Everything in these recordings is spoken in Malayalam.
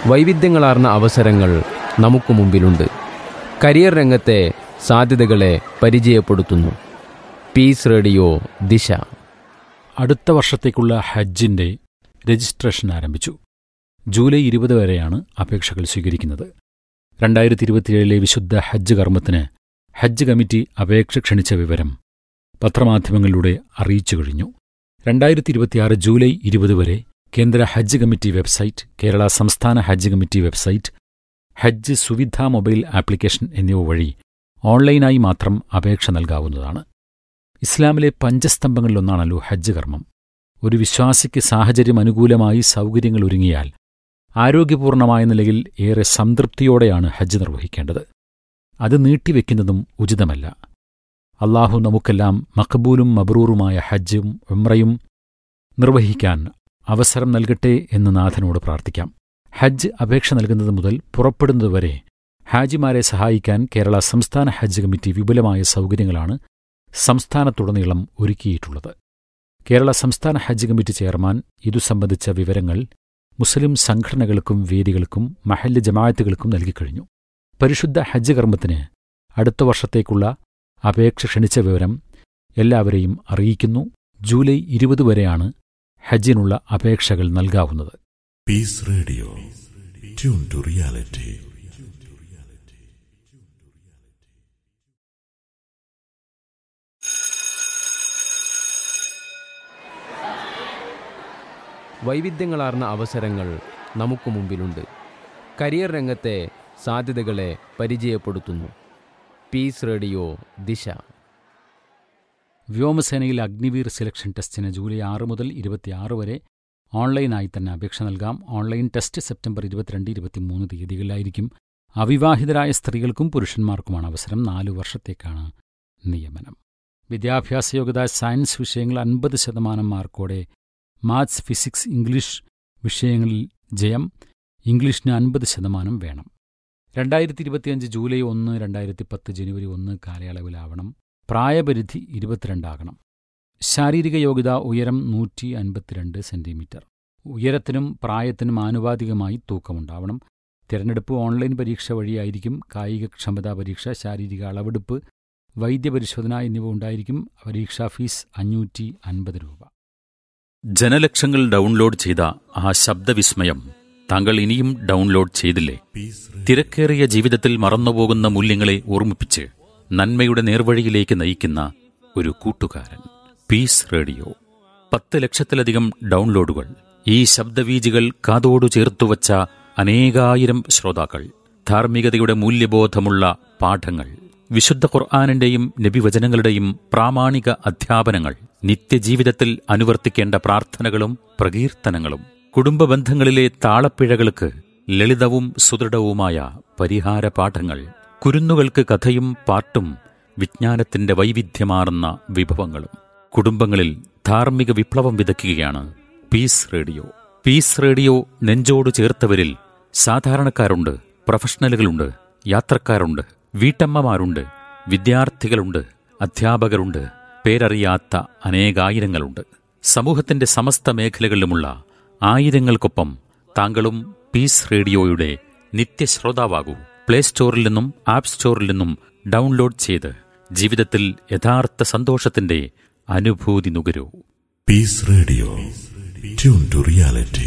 വൈവിധ്യങ്ങളാർന്ന അവസരങ്ങൾ നമുക്ക് മുമ്പിലുണ്ട് കരിയർ രംഗത്തെ സാധ്യതകളെ പരിചയപ്പെടുത്തുന്നു പീസ് റേഡിയോ ദിശ അടുത്ത വർഷത്തേക്കുള്ള ഹജ്ജിന്റെ രജിസ്ട്രേഷൻ ആരംഭിച്ചു ജൂലൈ ഇരുപത് വരെയാണ് അപേക്ഷകൾ സ്വീകരിക്കുന്നത് രണ്ടായിരത്തി ഇരുപത്തിയേഴിലെ വിശുദ്ധ ഹജ്ജ് കർമ്മത്തിന് ഹജ്ജ് കമ്മിറ്റി അപേക്ഷ ക്ഷണിച്ച വിവരം പത്രമാധ്യമങ്ങളിലൂടെ അറിയിച്ചു കഴിഞ്ഞു രണ്ടായിരത്തി ഇരുപത്തിയാറ് ജൂലൈ ഇരുപത് വരെ കേന്ദ്ര ഹജ്ജ് കമ്മിറ്റി വെബ്സൈറ്റ് കേരള സംസ്ഥാന Hajj committee website Hajj Suvidha mobile application എന്നിവ വഴി ഓൺലൈനായി മാത്രം അപേക്ഷ നൽകാവുന്നതാണ് ഇസ്ലാമിലെ പഞ്ചസ്തംഭങ്ങളിലൊന്നാണല്ലോ ഹജ്ജ് കർമ്മം ഒരു വിശ്വാസിക്ക് സാഹചര്യം അനുകൂലമായി സൗകര്യങ്ങൾ ഒരുങ്ങിയാൽ ആരോഗ്യപൂർണമായ നിലയിൽ ഏറെ സംതൃപ്തിയോടെയാണ് ഹജ്ജ് നിർവഹിക്കേണ്ടത് അത് നീട്ടിവെക്കുന്നതും ഉചിതമല്ല അള്ളാഹു നമുക്കെല്ലാം മഖബൂലും മബ്രൂറുമായ ഹജ്ജും ഉംറയും നിർവഹിക്കാൻ അവസരം നൽകട്ടെ എന്ന് നാഥനോട് പ്രാർത്ഥിക്കാം ഹജ്ജ് അപേക്ഷ നൽകുന്നത് മുതൽ പുറപ്പെടുന്നതുവരെ ഹാജിമാരെ സഹായിക്കാൻ കേരള സംസ്ഥാന ഹജ്ജ് കമ്മിറ്റി വിപുലമായ സൗകര്യങ്ങളാണ് സംസ്ഥാനത്തുടനീളം ഒരുക്കിയിട്ടുള്ളത് കേരള സംസ്ഥാന ഹജ്ജ് കമ്മിറ്റി ചെയർമാൻ ഇതു സംബന്ധിച്ച വിവരങ്ങൾ മുസ്ലിം സംഘടനകൾക്കും വേദികൾക്കും മഹല്ല് ജമാഅത്തുകൾക്കും നൽകിക്കഴിഞ്ഞു പരിശുദ്ധ ഹജ്ജ് കർമ്മത്തിന് അടുത്ത വർഷത്തേക്കുള്ള അപേക്ഷ ക്ഷണിച്ച വിവരം എല്ലാവരെയും അറിയിക്കുന്നു ജൂലൈ ഇരുപത് വരെയാണ് ഹജ്ജിനുള്ള അപേക്ഷകൾ നൽകാവുന്നത് Peace Radio. Tune to reality. വൈവിധ്യങ്ങളാർന്ന അവസരങ്ങൾ നമുക്ക് മുമ്പിലുണ്ട് കരിയർ രംഗത്തെ സാധ്യതകളെ പരിചയപ്പെടുത്തുന്നു പീസ് റേഡിയോ ദിശ വ്യോമസേനയിൽ അഗ്നിവീർ സെലക്ഷൻ ടെസ്റ്റിന് ജൂലൈ ആറ് മുതൽ ഇരുപത്തിയാറ് വരെ ഓൺലൈനായി തന്നെ അപേക്ഷ നൽകാം ഓൺലൈൻ ടെസ്റ്റ് സെപ്റ്റംബർ ഇരുപത്തിരണ്ട് ഇരുപത്തിമൂന്ന് തീയതികളിലായിരിക്കും അവിവാഹിതരായ സ്ത്രീകൾക്കും പുരുഷന്മാർക്കുമാണ് അവസരം നാലു വർഷത്തേക്കാണ് നിയമനം വിദ്യാഭ്യാസ യോഗ്യത സയൻസ് വിഷയങ്ങൾ അൻപത് ശതമാനം മാർക്കോടെ മാത്സ് ഫിസിക്സ് ഇംഗ്ലീഷ് വിഷയങ്ങളിൽ ജയം ഇംഗ്ലീഷിന് അൻപത് ശതമാനം വേണം രണ്ടായിരത്തി ഇരുപത്തിയഞ്ച് ജൂലൈ ഒന്ന് രണ്ടായിരത്തി പത്ത് ജനുവരി ഒന്ന് കാലയളവിലാവണം പ്രായപരിധി ഇരുപത്തിരണ്ടാകണം ശാരീരിക യോഗ്യത ഉയരം നൂറ്റി അൻപത്തിരണ്ട് സെന്റിമീറ്റർ ഉയരത്തിനും പ്രായത്തിനും ആനുപാതികമായി തൂക്കമുണ്ടാവണം തിരഞ്ഞെടുപ്പ് ഓൺലൈൻ പരീക്ഷ വഴിയായിരിക്കും കായികക്ഷമതാ പരീക്ഷ ശാരീരിക അളവെടുപ്പ് വൈദ്യപരിശോധന എന്നിവ ഉണ്ടായിരിക്കും പരീക്ഷാ ഫീസ് അഞ്ഞൂറ്റി അൻപത് രൂപ ജനലക്ഷങ്ങൾ ഡൗൺലോഡ് ചെയ്ത ആ ശബ്ദവിസ്മയം താങ്കൾ ഇനിയും ഡൗൺലോഡ് ചെയ്തില്ലേ Peace Radio. തിരക്കേറിയ ജീവിതത്തിൽ മറന്നുപോകുന്ന മൂല്യങ്ങളെ ഓർമ്മിപ്പിച്ച് നന്മയുടെ നേർവഴിയിലേക്ക് നയിക്കുന്ന ഒരു കൂട്ടുകാരൻ പീസ് റേഡിയോ പത്ത് ലക്ഷത്തിലധികം ഡൗൺലോഡുകൾ ഈ ശബ്ദവീജികൾ കാതോടു ചേർത്തുവച്ച അനേകായിരം ശ്രോതാക്കൾ ധാർമ്മികതയുടെ മൂല്യബോധമുള്ള പാഠങ്ങൾ വിശുദ്ധ ഖുർആാനിന്റെയും നബിവചനങ്ങളുടെയും പ്രാമാണിക അധ്യാപനങ്ങൾ നിത്യജീവിതത്തിൽ അനുവർത്തിക്കേണ്ട പ്രാർത്ഥനകളും പ്രകീർത്തനങ്ങളും കുടുംബ ബന്ധങ്ങളിലെ താളപ്പിഴകൾക്ക് ലളിതവും സുദൃഢവുമായ പരിഹാര പാഠങ്ങൾ കുരുന്നുകൾക്ക് കഥയും പാട്ടും വിജ്ഞാനത്തിന്റെ വൈവിധ്യമാർന്ന വിഭവങ്ങളും കുടുംബങ്ങളിൽ ധാർമ്മിക വിപ്ലവം വിതയ്ക്കുകയാണ് പീസ് റേഡിയോ പീസ് റേഡിയോ നെഞ്ചോട് ചേർത്തവരിൽ സാധാരണക്കാരുണ്ട് പ്രൊഫഷണലുകളുണ്ട് യാത്രക്കാരുണ്ട് വീട്ടമ്മമാരുണ്ട് വിദ്യാർത്ഥികളുണ്ട് അധ്യാപകരുണ്ട് പേരറിയാത്ത അനേകായിരങ്ങളുണ്ട് സമൂഹത്തിന്റെ സമസ്ത മേഖലകളിലുമുള്ള ആയിരങ്ങൾക്കൊപ്പം താങ്കളും പീസ് റേഡിയോയുടെ നിത്യശ്രോതാവാകൂ പ്ലേ സ്റ്റോറിൽ നിന്നും ആപ്പ് സ്റ്റോറിൽ നിന്നും ഡൗൺലോഡ് ചെയ്ത് ജീവിതത്തിൽ യഥാർത്ഥ സന്തോഷത്തിന്റെ അനുഭൂതി നുകരൂ Peace Radio. Tune to reality.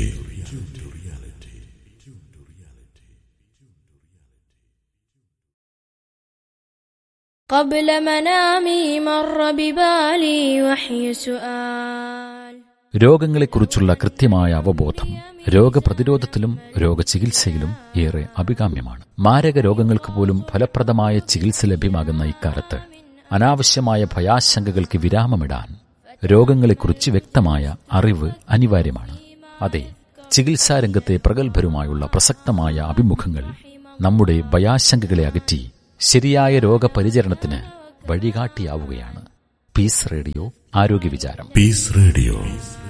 قبل منامي مر ببالي وحي سؤال രോഗങ്ങളെക്കുറിച്ചുള്ള കൃത്യമായ അവബോധം രോഗപ്രതിരോധത്തിലും രോഗചികിത്സയിലും ഏറെ അഭികാമ്യമാണ് മാരക രോഗങ്ങൾക്ക് പോലും ഫലപ്രദമായ ചികിത്സ ലഭ്യമാകുന്ന ഇക്കാലത്ത് അനാവശ്യമായ ഭയാശങ്കകൾക്ക് വിരാമമിടാൻ രോഗങ്ങളെക്കുറിച്ച് വ്യക്തമായ അറിവ് അനിവാര്യമാണ് അതെ ചികിത്സാരംഗത്തെ പ്രഗത്ഭരുമായുള്ള പ്രസക്തമായ അഭിമുഖങ്ങൾ നമ്മുടെ ഭയാശങ്കകളെ അകറ്റി ശരിയായ രോഗപരിചരണത്തിന് വഴികാട്ടിയാവുകയാണ് പീസ് റേഡിയോ ആരോഗ്യ വിചാരം Peace Radio.